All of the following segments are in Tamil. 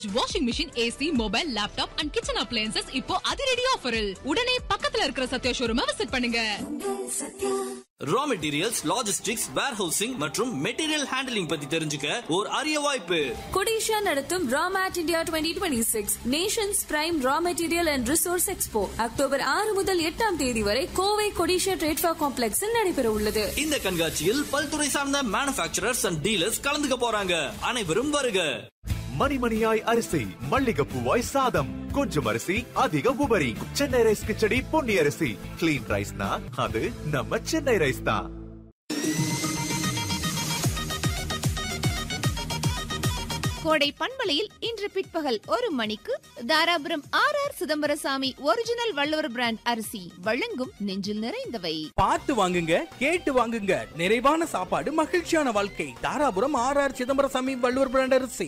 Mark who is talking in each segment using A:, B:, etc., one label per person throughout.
A: washing machine AC mobile laptop and kitchen appliances இப்போ அதிரடி ஆஃபரில் உடனே பக்கத்துல இருக்கிற சத்யா ஷோரூமை விசிட் பண்ணுங்க
B: ரா மெட்டீரியல்ஸ் லாஜிஸ்டிக்ஸ் வேர்ஹவுசிங் மற்றும் மெட்டீரியல் ஹேண்டலிங் பத்தி தெரிஞ்சுக்க ஒரு அரிய வாய்ப்பு
C: கொடிஷா நடத்தும் ராமேட் India twenty twenty six nations prime raw material and resource expo October ஆறு முதல் எட்டாம் தேதி வரை கோவை கொடிஷா ட்ரேட்ஃபா காம்ப்ளெக்ஸில் நடைபெற உள்ளது
B: இந்த கண்காட்சியில் பல்துறை சார்ந்த மேனுபேக்சரர்ஸ் அண்ட் டீலர்ஸ் கலந்துக்க போறாங்க அனைவரும் வருக
D: மணிமணியாய் அரிசி மல்லிகப்பூவாய் சாதம் கொஞ்சம் அரிசி அதிக உபரி சென்னை ரைஸ் கிச்சடி பொன்னி அரிசி கிளீன் ரைஸ்னா அது நம்ம சென்னை ரைஸ் தான்
E: கோடை பண்பலையில் இன்று பிற்பகல் ஒரு மணிக்கு தாராபுரம் ஆர் ஆர் சிதம்பரசாமி ஒரிஜினல் வள்ளுவர் பிராண்ட் அரிசி வழங்கும் நெஞ்சில் நிறைந்தவை
F: பார்த்து வாங்குங்க கேட்டு வாங்குங்க நிறைவான சாப்பாடு மகிழ்ச்சியான வாழ்க்கை தாராபுரம் ஆர் ஆர் சிதம்பரசாமி வள்ளுவர் பிராண்ட் அரிசி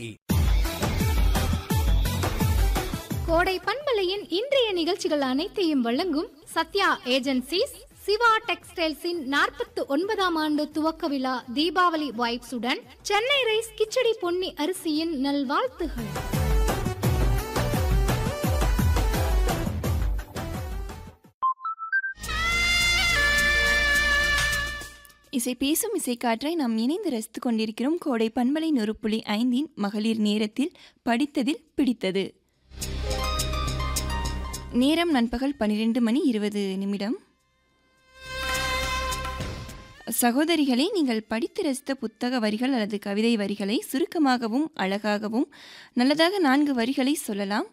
G: கோடை பண்பலையின் இன்றைய நிகழ்ச்சிகள் அனைத்தையும் வழங்கும் சத்யா ஏஜென்சிஸ் சிவா டெக்ஸ்டைல்ஸின் நாற்பத்து ஒன்பதாம் ஆண்டு துவக்க விழா தீபாவளி வைப்ஸுடன் சென்னை ரைஸ் கிச்சடி பொன்னி அரிசியின் நல்வாழ்த்துகள்
H: இசை பேசும் இசைக்காற்றை நாம் இணைந்து ரசித்துக் கொண்டிருக்கிறோம் கோடை பண்பலை நொறு புள்ளி ஐந்தின் மகளிர் நேரத்தில் படித்ததில் பிடித்தது நேரம் நண்பகல் பன்னிரெண்டு மணி இருபது நிமிடம் சகோதரிகளே நீங்கள் படித்து ரசித்த புத்தக வரிகள் அல்லது கவிதை வரிகளை சுருக்கமாகவும் அழகாகவும் நல்லதாக நான்கு வரிகளை சொல்லலாம்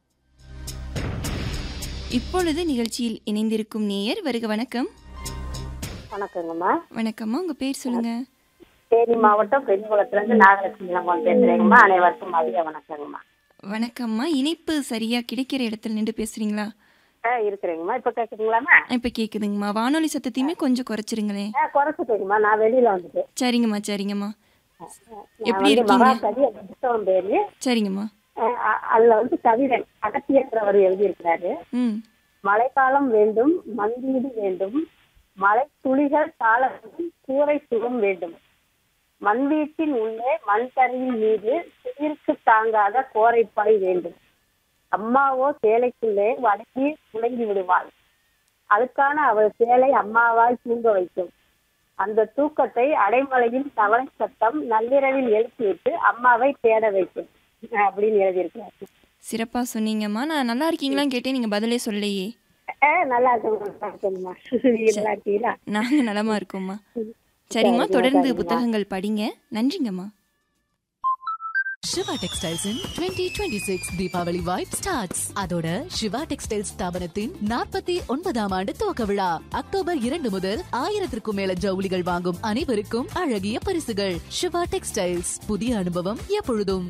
H: இப்பொழுது நிகழ்ச்சியில் இணைந்திருக்கும் நேயர் வருக வணக்கம்
I: வணக்கங்கம்மா
H: வணக்கம்மா உங்க பேர் சொல்லுங்க
I: தேனி மாவட்டம் பெரியகுளத்துல இருந்து நாகலட்சுமி லங்கோன் பேசுறேங்கம்மா அனைவருக்கும் மதிய வணக்கங்கம்மா
H: வணக்கம்மா இணைப்பு சரியா கிடைக்கிற இடத்துல நின்று பேசுறீங்களா
I: ஆ இருக்கிறேங்கம்மா இப்ப கேக்குதுங்களாம்மா
H: இப்ப கேக்குதுங்கம்மா வானொலி சத்தத்தையுமே கொஞ்சம் குறைச்சிருங்களேன்
I: ஆ குறைச்சிட்டேங்கம்மா நான் வெளியில வந்துட்டேன்
H: சரிங்கம்மா சரிங்கம்மா
I: நான்
H: எப்படி
I: வந்து
H: இருக்கீங்க
I: மகாகவி அந்த புத்தகம் பேரு
H: சரிங்கம்மா
I: ஆ, அ- அதுல வந்து கவிதன் அகத்தியன்றவர் எழுதியிருக்கிறாரு
H: ம்
I: மழைக்காலம் வேண்டும் மண்வீடு வேண்டும் மழை துளிகள் தாழ வேண்டும் கூரை சுகம் வேண்டும் மண் வீட்டின் உள்ளே மண் தரையின் மீது குளிருக்கு தாங்காத கோரைப்பாய் வேண்டும் அம்மாவோ சேலைக்குள்ளே வடக்கி முழங்கி விடுவாள் அதுக்கான அவள் சேலை அம்மாவால் தூங்க வைக்கும் அந்த தூக்கத்தை அடைமழையின் தவளை சத்தம் நள்ளிரவில் எழுப்பிவிட்டு அம்மாவை தேட வைக்கும் அப்படின்னு எழுதியிருக்கிறார்
H: சிறப்பா சொன்னீங்கம்மா நான் நல்லா இருக்கீங்களான்னு கேட்டேன் நீங்க பதிலே சொல்லலையே
I: ஆ, நல்லா இருக்குமா நல்லா இருக்கீங்களா
H: நாங்க நலமா இருக்கோம்மா சரிங்கம்மா தொடர்ந்து புத்தகங்கள் படிங்க நன்றிங்கம்மா
A: Siva textiles twenty twenty six Deepavali vibe starts அதோட சிவா டெக்ஸ்டைல்ஸ் ஸ்தாபனத்தின் நாற்பத்தி ஒன்பதாம் ஆண்டு துவக்க விழா அக்டோபர் இரண்டு முதல் ஆயிரத்திற்கும் மேல ஜவுளிகள் வாங்கும் அனைவருக்கும் அழகிய பரிசுகள் சிவா டெக்ஸ்டைல்ஸ் புதிய அனுபவம் எப்பொழுதும்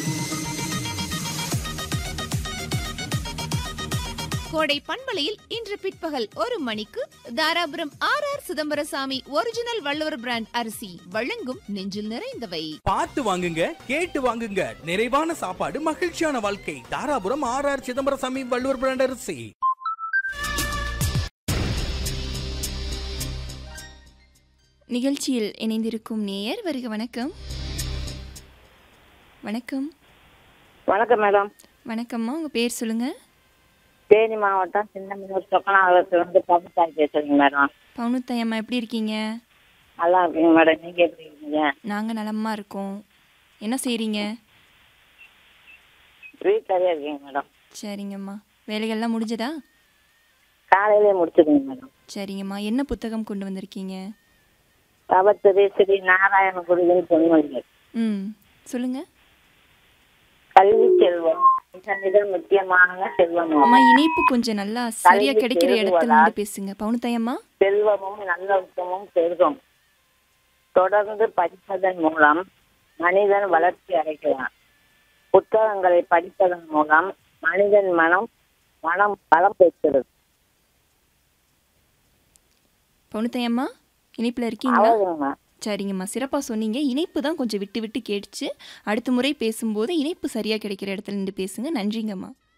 E: கோடை பண்பலையில் இன்று பிற்பகல் ஒரு மணிக்கு தாராபுரம் ஆர் ஆர் சிதம்பரசாமி ஒரிஜினல் வள்ளுவர் பிராண்ட் அரிசி வழங்கும் நெஞ்சில் நிறைந்தவை
F: பார்த்து வாங்குங்க கேட்டு வாங்குங்க நிறைவான சாப்பாடு மகிழ்ச்சியான வாழ்க்கை தாராபுரம் ஆர் ஆர் சிதம்பரசாமி வள்ளுவர் பிராண்ட் அரிசி
H: நிகழ்ச்சியில் இணைந்திருக்கும் நேயர் வருக வணக்கம் வணக்கம்
I: வணக்கம் மேடம்
H: வணக்கம்மா உங்க பேர் சொல்லுங்க
I: தேனி மாவட்டம் சின்ன சொக்கனாவரத்துல இருந்து பபுத்தாய் பேசுறீங்க மேடம்
H: பவுனுத்தையம்மா எப்படி இருக்கீங்க
I: நல்லா இருக்கீங்க மேடம் நீங்க எப்படி இருக்கீங்க
H: நாங்க நலமா இருக்கோம் என்ன செய்றீங்க
I: வீட்டிலே இருக்கீங்க மேடம்
H: சரிங்கம்மா வேலைகள்லாம் முடிஞ்சதா
I: காலையிலே முடிச்சிருங்க மேடம்
H: சரிங்கம்மா என்ன புத்தகம் கொண்டு வந்திருக்கீங்க
I: தவத்திரி ஸ்ரீ நாராயண குருவின் பொன்மொழிகள்
H: ம் சொல்லுங்க
I: கல்வி செல்வம் மிக மிக முக்கியமான செல்வம்
H: அம்மா இணைப்பு கொஞ்சம் நல்லா சரியா
I: கல்வி
H: கிடைக்கிற இடத்துல
I: தேடுவதால்
H: நின்று பேசுங்க பவுனுத்தையம்மா
I: செல்வமும் நல்லொழுக்கமும் பெருகும் தொடர்ந்து படிப்பதன் மூலம் மனிதன் வளர்ச்சி அடைகிறான் புத்தகங்களை படிப்பதன் மூலம் மனிதன் மனம் மனம் பலம் பெறுகிறது
H: பவுனுத்தையம்மா இணைப்புல இருக்கீங்களா
I: அவ்வளவுதாம்மா
H: சரிங்கம்மா சிறப்பாக சொன்னீங்க இணைப்பு தான் கொஞ்சம் விட்டு விட்டு கேட்டுச்சு அடுத்த முறை பேசும்போது இணைப்பு சரியாக கிடைக்கிற இடத்துல நின்று பேசுங்க நன்றிங்கம்மா